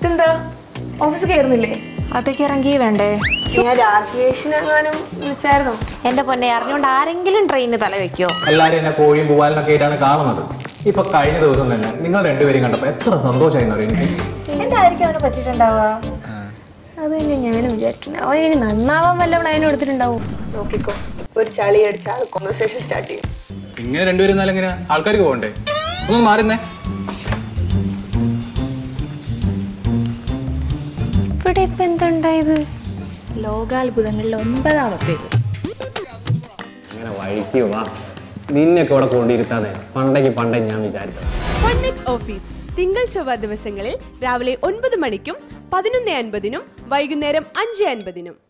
ഇതെന്താ ഓഫീസിൽ കയറുന്നില്ലേ അതൊക്കെ ഇറങ്ങി വേണ്ടേ ഞാൻ രാകേഷിനെങ്ങാനും വിളിച്ചായിരുന്നോ എന്റെ പൊന്നെ അറിഞ്ഞുകൊണ്ട് ആരെങ്കിലും ട്രെയിനിന് തല വെക്കോ എല്ലാവരും എന്നെ കോഴിയും പൂവാലിനൊക്കെ ആയിട്ടാണ് കാണുന്നത് ഇപ്പൊ കഴിഞ്ഞ ദിവസം തന്നെ നിങ്ങൾ രണ്ടുപേരും കണ്ടപ്പോൾ എത്ര സന്തോഷമായി അറിയാം എനിക്ക് എന്തായിരിക്കും അവന് പറ്റിയിട്ടുണ്ടാവുക അത് തന്നെ ഞാനും വിചാരിക്കുന്നത് അവൻ ഇനി നന്നാവാൻ വല്ലവൺ അതിനെ എടുത്തിട്ടുണ്ടാവും നോക്കിക്കോ ഒരു ചളി അടിച്ച ആൾ കോൺവെർസേഷൻ സ്റ്റാർട്ട് ചെയ്യും ഇങ്ങനെ രണ്ടുപേരും എന്നാലും എങ്ങനെ ആൾക്കാർക്ക് പോകണ്ടേ ഒന്ന് മാറുന്നേ ഇവിടെ ഇപ്പൊ എന്തുണ്ടായത് ലോകാത്ഭുതങ്ങളിൽ ഒൻപതാമത്തേത് അങ്ങനെ വഴിക്ക് വാ നിന്നെയൊക്കെ ഇവിടെ കൊണ്ടിരുത്താതെ പണ്ടേക്ക് പണ്ടേ ഞാൻ വിചാരിച്ചത് കോൺനെക്ട് ഓഫീസ് തിങ്കൾ ചൊവ്വ ദിവസങ്ങളിൽ രാവിലെ ഒൻപത് മണിക്കും പതിനൊന്ന് അൻപതിനും വൈകുന്നേരം അഞ്ച് അൻപതിനും